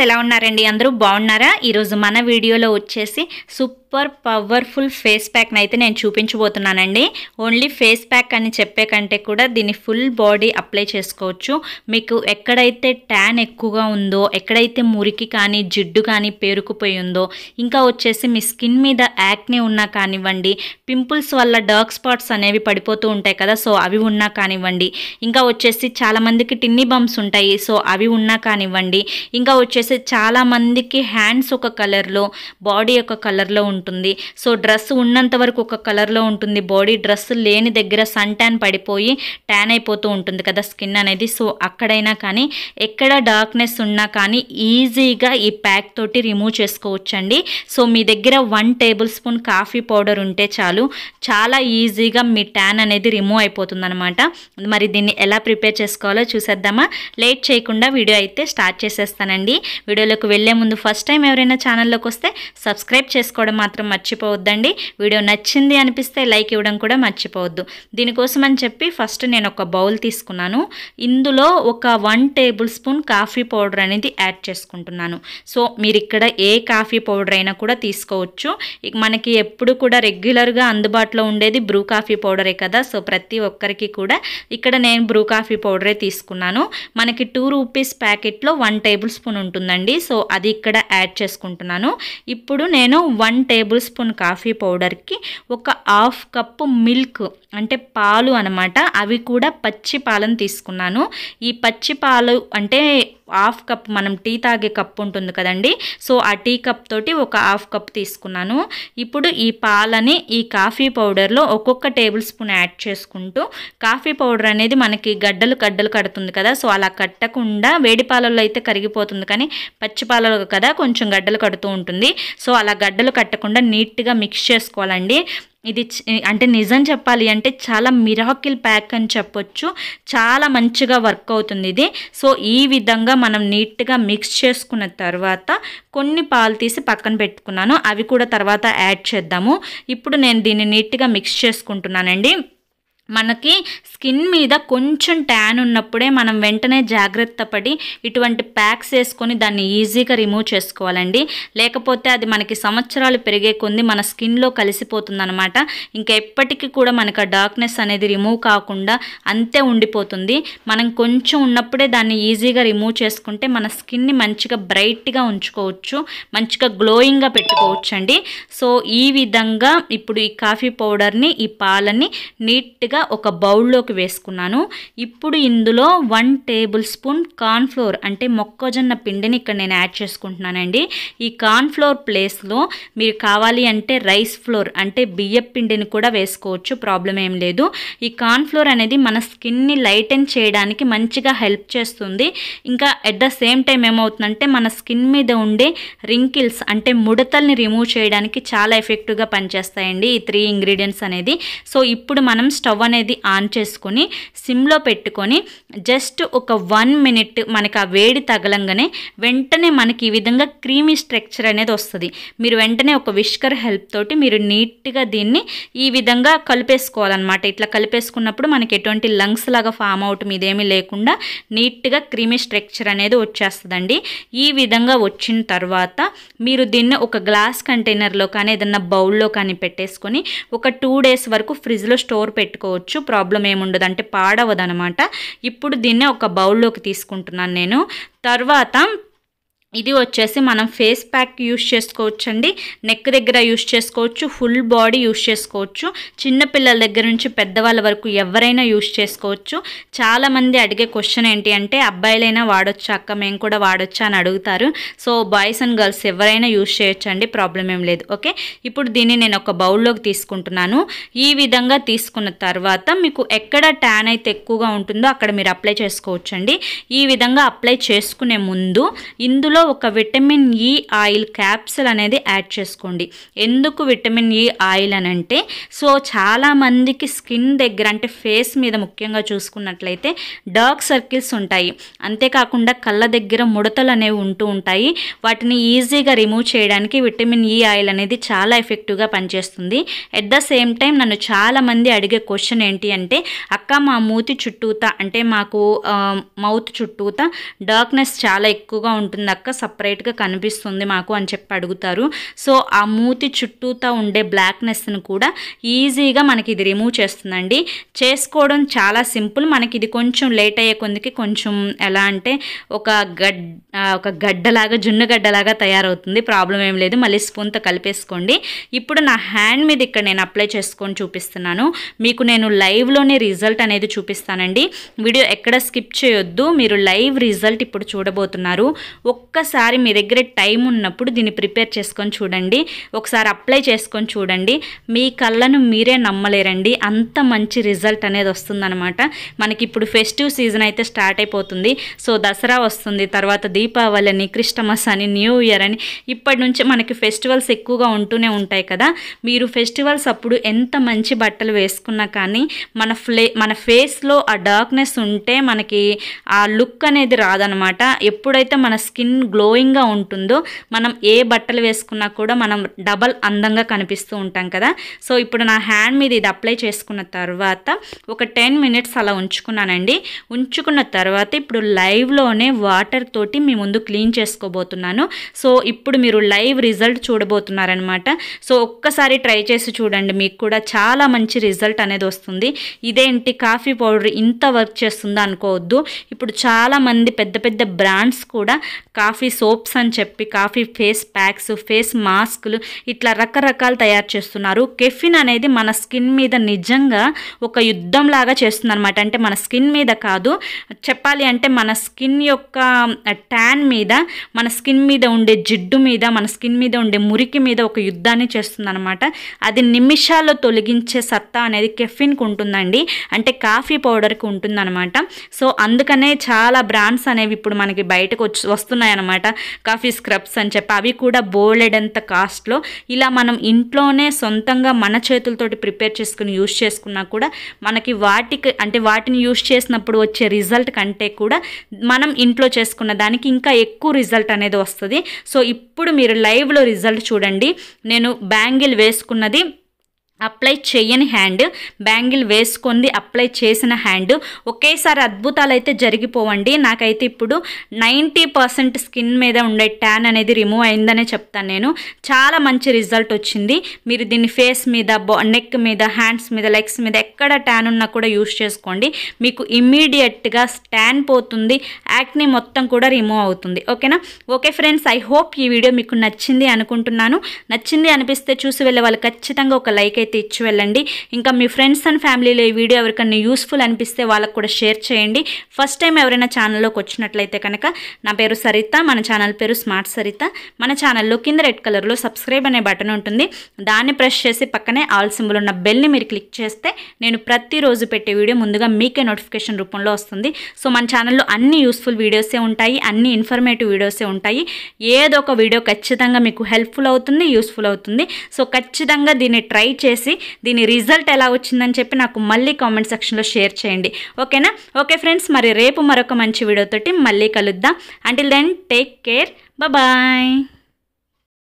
ఎలా ఉన్నారండి అందరూ బాగున్నారా ఈరోజు మన వీడియోలో వచ్చేసి సూపర్ పవర్ఫుల్ ఫేస్ ప్యాక్ని అయితే నేను చూపించబోతున్నానండి ఓన్లీ ఫేస్ ప్యాక్ అని చెప్పే కంటే కూడా దీన్ని ఫుల్ బాడీ అప్లై చేసుకోవచ్చు మీకు ఎక్కడైతే ట్యాన్ ఎక్కువగా ఉందో ఎక్కడైతే మురికి కానీ జిడ్డు కానీ పేరుకుపోయి ఉందో ఇంకా వచ్చేసి మీ స్కిన్ మీద యాక్నే ఉన్నా కానివ్వండి పింపుల్స్ వల్ల డార్క్ స్పాట్స్ అనేవి పడిపోతూ ఉంటాయి కదా సో అవి ఉన్నా కానివ్వండి ఇంకా వచ్చేసి చాలా మందికి టిన్నీ బంప్స్ ఉంటాయి సో అవి ఉన్నా కానివ్వండి ఇంకా వచ్చేసి చాలా మందికి హ్యాండ్స్ ఒక కలర్లో బాడీ ఒక కలర్లో ఉంటుంది సో డ్రెస్ ఉన్నంత వరకు ఒక కలర్లో ఉంటుంది బాడీ డ్రెస్ లేని దగ్గర సన్ ట్యాన్ పడిపోయి ట్యాన్ అయిపోతూ ఉంటుంది కదా స్కిన్ అనేది సో అక్కడైనా కానీ ఎక్కడ డార్క్నెస్ ఉన్నా కానీ ఈజీగా ఈ ప్యాక్ తోటి రిమూవ్ చేసుకోవచ్చండి సో మీ దగ్గర one tablespoon coffee powder ఉంటే చాలు చాలా ఈజీగా మీ ట్యాన్ అనేది రిమూవ్ అయిపోతుంది అనమాట మరి దీన్ని ఎలా ప్రిపేర్ చేసుకోవాలో చూసేద్దామా లేట్ చేయకుండా వీడియో అయితే స్టార్ట్ చేసేస్తానండి వీడియోలోకి వెళ్ళే ముందు ఫస్ట్ టైం ఎవరైనా ఛానల్లోకి వస్తే సబ్స్క్రైబ్ చేసుకోవడం మాత్రం మర్చిపోవద్దండి వీడియో నచ్చింది అనిపిస్తే లైక్ ఇవ్వడం కూడా మర్చిపోవద్దు దీనికోసం అని చెప్పి ఫస్ట్ నేను ఒక బౌల్ తీసుకున్నాను ఇందులో ఒక one tablespoon coffee powder అనేది యాడ్ చేసుకుంటున్నాను సో మీరు ఇక్కడ ఏ కాఫీ పౌడర్ అయినా కూడా తీసుకోవచ్చు ఇక మనకి ఎప్పుడు కూడా రెగ్యులర్గా అందుబాటులో ఉండేది బ్రూ కాఫీ పౌడరే కదా సో ప్రతి ఒక్కరికి కూడా ఇక్కడ నేను బ్రూ కాఫీ పౌడరే తీసుకున్నాను మనకి టూ రూపీస్ ప్యాకెట్లో వన్ టేబుల్ స్పూన్ ఉంటుందండి సో అది ఇక్కడ యాడ్ చేసుకుంటున్నాను ఇప్పుడు నేను వన్ టేబుల్ స్పూన్ కాఫీ పౌడర్కి ఒక హాఫ్ కప్పు మిల్క్ అంటే పాలు అనమాట అవి కూడా పచ్చి పాలను తీసుకున్నాను ఈ పచ్చి పాలు అంటే హాఫ్ కప్ మనం టీ తాగే కప్ ఉంటుంది కదండి సో ఆ టీ కప్ తోటి ఒక హాఫ్ కప్ తీసుకున్నాను ఇప్పుడు ఈ పాలని ఈ కాఫీ పౌడర్లో ఒక్కొక్క టేబుల్ స్పూన్ యాడ్ చేసుకుంటూ కాఫీ పౌడర్ అనేది మనకి గడ్డలు గడ్డలు కడుతుంది కదా సో అలా కట్టకుండా వేడి పాలల్లో అయితే కరిగిపోతుంది కానీ పచ్చి పాలలో కదా కొంచెం గడ్డలు కడుతూ ఉంటుంది సో అలా గడ్డలు కట్టకుండా నీట్గా మిక్స్ చేసుకోవాలండి ఇది అంటే నిజం చెప్పాలి అంటే చాలా మిరాకిల్ ప్యాక్ అని చెప్పొచ్చు చాలా మంచిగా వర్క్ అవుతుంది ఇది సో ఈ విధంగా మనం నీట్గా మిక్స్ చేసుకున్న తర్వాత కొన్ని పాలు తీసి పక్కన పెట్టుకున్నాను అవి కూడా తర్వాత యాడ్ చేద్దాము ఇప్పుడు నేను దీన్ని నీట్గా మిక్స్ చేసుకుంటున్నానండి మనకి స్కిన్ మీద కొంచెం ట్యాన్ ఉన్నప్పుడే మనం వెంటనే జాగ్రత్త పడి ఇటువంటి ప్యాక్స్ వేసుకొని దాన్ని ఈజీగా రిమూవ్ చేసుకోవాలండి లేకపోతే అది మనకి సంవత్సరాలు పెరిగే కొంది మన స్కిన్లో కలిసిపోతుంది అనమాట ఇంకా ఎప్పటికీ కూడా మనకు ఆ డార్క్నెస్ అనేది రిమూవ్ కాకుండా అంతే ఉండిపోతుంది మనం కొంచెం ఉన్నప్పుడే దాన్ని ఈజీగా రిమూవ్ చేసుకుంటే మన స్కిన్ని మంచిగా బ్రైట్గా ఉంచుకోవచ్చు మంచిగా గ్లోయింగ్గా పెట్టుకోవచ్చు అండి సో ఈ విధంగా ఇప్పుడు ఈ కాఫీ పౌడర్ని ఈ పాలని నీట్గా ఒక బౌల్లోకి వేసుకున్నాను ఇప్పుడు ఇందులో వన్ టేబుల్ స్పూన్ కార్న్ఫ్లోర్ అంటే మొక్కజొన్న పిండిని ఇక్కడ నేను యాడ్ చేసుకుంటున్నానండి ఈ కార్న్ఫ్లోర్ ప్లేస్లో మీరు కావాలి అంటే రైస్ ఫ్లోర్ అంటే బియ్య పిండిని కూడా వేసుకోవచ్చు ప్రాబ్లం ఏం లేదు ఈ కార్న్ఫ్లోర్ అనేది మన స్కిన్ని లైటెన్ చేయడానికి మంచిగా హెల్ప్ చేస్తుంది ఇంకా ఎట్ ద సేమ్ టైం ఏమవుతుందంటే మన స్కిన్ మీద ఉండే రింకిల్స్ అంటే ముడతల్ని రిమూవ్ చేయడానికి చాలా ఎఫెక్టివ్గా పనిచేస్తాయండి ఈ త్రీ ఇంగ్రీడియంట్స్ అనేది సో ఇప్పుడు మనం స్టవ్ అనేది ఆన్ చేసుకొని సిమ్లో పెట్టుకొని జస్ట్ ఒక వన్ మినిట్ మనకి ఆ వేడి తగలంగానే వెంటనే మనకి ఈ విధంగా క్రీమీ స్ట్రక్చర్ అనేది వస్తుంది మీరు వెంటనే ఒక విష్కర్ హెల్ప్ తోటి మీరు నీట్గా దీన్ని ఈ విధంగా కలిపేసుకోవాలన్నమాట ఇట్లా కలిపేసుకున్నప్పుడు మనకి ఎటువంటి లంగ్స్ లాగా ఫామ్ అవటం ఇదేమీ లేకుండా నీట్గా క్రీమీ స్ట్రక్చర్ అనేది వచ్చేస్తుందండి ఈ విధంగా వచ్చిన తర్వాత మీరు దీన్ని ఒక గ్లాస్ కంటైనర్లో కానీ ఏదన్నా బౌల్లో కానీ పెట్టేసుకొని ఒక టూ డేస్ వరకు ఫ్రిడ్జ్లో స్టోర్ పెట్టుకోవచ్చు ప్రాబ్లం ఏముండదు అంటే పాడవదు అనమాట ఇప్పుడు దీన్ని ఒక బౌల్లోకి తీసుకుంటున్నాను నేను తర్వాత ఇది వచ్చేసి మనం ఫేస్ ప్యాక్ యూస్ చేసుకోవచ్చు అండి నెక్ దగ్గర యూస్ చేసుకోవచ్చు ఫుల్ బాడీ యూస్ చేసుకోవచ్చు చిన్నపిల్లల దగ్గర నుంచి పెద్దవాళ్ళ వరకు ఎవరైనా యూస్ చేసుకోవచ్చు చాలామంది అడిగే క్వశ్చన్ ఏంటి అంటే అబ్బాయిలైనా వాడొచ్చా అక్క మేము కూడా వాడొచ్చా అని అడుగుతారు సో బాయ్స్ అండ్ గర్ల్స్ ఎవరైనా యూస్ చేయొచ్చు అండి ప్రాబ్లం ఏం లేదు ఓకే ఇప్పుడు దీన్ని నేను ఒక బౌల్లోకి తీసుకుంటున్నాను ఈ విధంగా తీసుకున్న తర్వాత మీకు ఎక్కడ ట్యాన్ అయితే ఎక్కువగా ఉంటుందో అక్కడ మీరు అప్లై చేసుకోవచ్చు అండి ఈ విధంగా అప్లై చేసుకునే ముందు ఇందులో ఒక విటమిన్ ఈ ఆయిల్ క్యాప్సిల్ అనేది యాడ్ చేసుకోండి ఎందుకు విటమిన్ ఈ ఆయిల్ అని అంటే సో చాలామందికి స్కిన్ దగ్గర అంటే ఫేస్ మీద ముఖ్యంగా చూసుకున్నట్లయితే డార్క్ సర్కిల్స్ ఉంటాయి అంతేకాకుండా కళ్ళ దగ్గర ముడతలు అనేవి ఉంటూ ఉంటాయి వాటిని ఈజీగా రిమూవ్ చేయడానికి విటమిన్ ఈ ఆయిల్ అనేది చాలా ఎఫెక్టివ్గా పనిచేస్తుంది ఎట్ ద సేమ్ టైం నన్ను చాలామంది అడిగే క్వశ్చన్ ఏంటి అంటే అక్క మా మూతి చుట్టూత అంటే మాకు మౌత్ చుట్టూత డార్క్నెస్ చాలా ఎక్కువగా ఉంటుంది అక్క మచ్చ సపరేట్గా కనిపిస్తుంది మాకు అని చెప్పి అడుగుతారు సో ఆ మూతి చుట్టూతా ఉండే బ్లాక్నెస్ని కూడా ఈజీగా మనకి ఇది రిమూవ్ చేస్తుందండి చేసుకోవడం చాలా సింపుల్ మనకి ఇది కొంచెం లేట్ అయ్యే కొందికి కొంచెం ఎలా అంటే ఒక గడ్ ఆ, ఒక గడ్డలాగా జున్ను గడ్డలాగా తయారవుతుంది ప్రాబ్లం ఏం లేదు మళ్ళీ స్పూన్తో కలిపేసుకోండి ఇప్పుడు నా హ్యాండ్ మీద ఇక్కడ నేను అప్లై చేసుకొని చూపిస్తున్నాను మీకు నేను లైవ్లోనే రిజల్ట్ అనేది చూపిస్తానండి వీడియో ఎక్కడ స్కిప్ చేయొద్దు మీరు లైవ్ రిజల్ట్ ఇప్పుడు చూడబోతున్నారు ఒక్కసారి మీ దగ్గర టైం ఉన్నప్పుడు దీన్ని ప్రిపేర్ చేసుకొని చూడండి ఒకసారి అప్లై చేసుకొని చూడండి మీ కళ్ళను మీరే నమ్మలేరండి అంత మంచి రిజల్ట్ అనేది వస్తుందన్నమాట మనకి ఇప్పుడు ఫెస్టివ్ సీజన్ అయితే స్టార్ట్ అయిపోతుంది సో దసరా వస్తుంది తర్వాత దీపావళి అని క్రిస్టమస్ అని న్యూ ఇయర్ అని ఇప్పటి నుంచి మనకి ఫెస్టివల్స్ ఎక్కువగా ఉంటూనే ఉంటాయి కదా మీరు ఫెస్టివల్స్ అప్పుడు ఎంత మంచి బట్టలు వేసుకున్నా కానీ మన ఫ్లే మన ఫేస్లో ఆ డార్క్నెస్ ఉంటే మనకి ఆ లుక్ అనేది రాదనమాట ఎప్పుడైతే మన స్కిన్ గ్లోయింగ్గా ఉంటుందో మనం ఏ బట్టలు వేసుకున్నా కూడా మనం డబల్ అందంగా కనిపిస్తూ ఉంటాం కదా సో ఇప్పుడు నా హ్యాండ్ మీద ఇది అప్లై చేసుకున్న తర్వాత ఒక టెన్ మినిట్స్ అలా ఉంచుకున్నానండి ఉంచుకున్న తర్వాత ఇప్పుడు లైవ్లోనే వాటర్ తోటి మీ ముందు క్లీన్ చేసుకోబోతున్నాను సో ఇప్పుడు మీరు లైవ్ రిజల్ట్ చూడబోతున్నారనమాట సో ఒక్కసారి ట్రై చేసి చూడండి మీకు కూడా చాలా మంచి రిజల్ట్ అనేది వస్తుంది ఇదేంటి కాఫీ పౌడర్ ఇంత వర్క్ చేస్తుందా అనుకోవద్దు ఇప్పుడు చాలా మంది పెద్ద పెద్ద బ్రాండ్స్ కూడా కాఫీ సోప్స్ అని చెప్పి కాఫీ ఫేస్ ప్యాక్స్ ఫేస్ మాస్కులు ఇట్లా రకరకాలు తయారు చేస్తున్నారు కెఫిన్ అనేది మన స్కిన్ మీద నిజంగా ఒక యుద్ధం లాగా చేస్తుంది అనమాట అంటే మన స్కిన్ మీద కాదు చెప్పాలి అంటే మన స్కిన్ యొక్క ట్యాన్ మీద మన స్కిన్ మీద ఉండే జిడ్డు మీద మన స్కిన్ మీద ఉండే మురికి మీద ఒక యుద్ధాన్ని చేస్తుందన్నమాట అది నిమిషాల్లో తొలగించే సత్తా అనేది కెఫిన్కి ఉంటుందండి అంటే కాఫీ పౌడర్కి ఉంటుందన్నమాట సో అందుకనే చాలా బ్రాండ్స్ అనేవి ఇప్పుడు మనకి బయటకు వచ్చి వస్తున్నాయి అన్నమాట కాఫీ స్క్రబ్స్ అని చెప్పి అవి కూడా బోలెడంత కాస్ట్లో ఇలా మనం ఇంట్లోనే సొంతంగా మన చేతులతోటి ప్రిపేర్ చేసుకుని యూస్ చేసుకున్నా కూడా మనకి వాటికి అంటే వాటిని యూస్ చేసినప్పుడు వచ్చే రిజల్ట్ కంటే కూడా మనం ఇంట్లో చేసుకున్న దానికి ఇంకా ఎక్కువ రిజల్ట్ అనేది వస్తుంది సో ఇప్పుడు మీరు లైవ్లో రిజల్ట్ చూడండి నేను బ్యాంగిల్ వేసుకున్నది అప్లై చేయని హ్యాండ్ బ్యాంగిల్ వేసుకుంది అప్లై చేసిన హ్యాండ్ ఒకేసారి అద్భుతాలు అయితే జరిగిపోవండి నాకైతే ఇప్పుడు నైంటీ పర్సెంట్ స్కిన్ మీద ఉండే ట్యాన్ అనేది రిమూవ్ అయిందనే చెప్తాను నేను చాలా మంచి రిజల్ట్ వచ్చింది మీరు దీన్ని ఫేస్ మీద బా నెక్ మీద హ్యాండ్స్ మీద లెగ్స్ మీద ఎక్కడ ట్యాన్ ఉన్నా కూడా యూస్ చేసుకోండి మీకు ఇమ్మీడియట్గా ట్యాన్ పోతుంది యాక్ని మొత్తం కూడా రిమూవ్ అవుతుంది ఓకేనా ఓకే ఫ్రెండ్స్ ఐ హోప్ ఈ వీడియో మీకు నచ్చింది అనుకుంటున్నాను నచ్చింది అనిపిస్తే చూసి వెళ్ళే వాళ్ళు ఖచ్చితంగా ఒక లైక్ అయితే ఇచ్చి వెళ్ళండి ఇంకా మీ ఫ్రెండ్స్ అండ్ ఫ్యామిలీలో ఈ వీడియో ఎవరికన్నా యూస్ఫుల్ అనిపిస్తే వాళ్ళకు కూడా షేర్ చేయండి ఫస్ట్ టైం ఎవరైనా ఛానల్లోకి వచ్చినట్లయితే కనుక నా పేరు సరిత మన ఛానల్ పేరు స్మార్ట్ సరిత మన ఛానల్లో కింద రెడ్ కలర్లో సబ్స్క్రైబ్ అనే బటన్ ఉంటుంది దాన్ని ప్రెస్ చేసి పక్కనే ఆల్ సింబల్ ఉన్న బెల్ని మీరు క్లిక్ చేస్తే నేను ప్రతిరోజు పెట్టే వీడియో ముందుగా మీకే నోటిఫికేషన్ రూపంలో వస్తుంది సో మన ఛానల్లో అన్ని యూస్ఫుల్ వీడియోసే ఉంటాయి అన్ని ఇన్ఫర్మేటివ్ వీడియోసే ఉంటాయి ఏదో ఒక వీడియో ఖచ్చితంగా మీకు హెల్ప్ఫుల్ అవుతుంది యూస్ఫుల్ అవుతుంది సో ఖచ్చితంగా దీన్ని ట్రై చేసి దీని రిజల్ట్ ఎలా వచ్చిందని చెప్పి నాకు మళ్ళీ కామెంట్ సెక్షన్లో షేర్ చేయండి ఓకేనా ఓకే ఫ్రెండ్స్ మరి రేపు మరొక మంచి వీడియోతోటి మళ్ళీ కలుద్దాం until then take care bye